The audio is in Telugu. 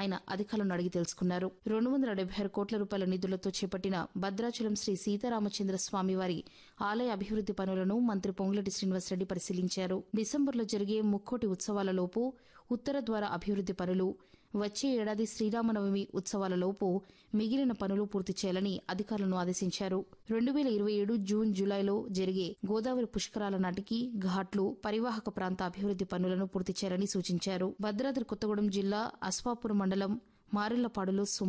ఆయన అధికారులను అడిగి తెలుసుకున్నారు రెండు వందల డెబ్బై ఆరు కోట్ల రూపాయల నిధులతో చేపట్టిన భద్రాచలం శ్రీ సీతారామచంద్ర స్వామివారి ఆలయ అభివృద్ది పనులను మంత్రి పొంగులటి శ్రీనివాసరెడ్డి పరిశీలించారు డిసెంబర్లో జరిగే ముక్కోటి ఉత్సవాలలోపు ఉత్తర ద్వార అభివృద్ది పనులు వచ్చే ఏడాది శ్రీరామనవమి ఉత్సవాలలోపు మిగిలిన పనులు పూర్తి చేయాలని అధికారులను ఆదేశించారు రెండు వేల ఇరవై ఏడు జూన్ జూలైలో జరిగే గోదావరి పుష్కరాల నాటికి ఘాట్లు పరివాహక ప్రాంత అభివృద్ది పనులను పూర్తి చేయాలని సూచించారు భద్రాద్రి కొత్తగూడెం జిల్లా అస్వాపురం మండలం మారెళ్లపాడులో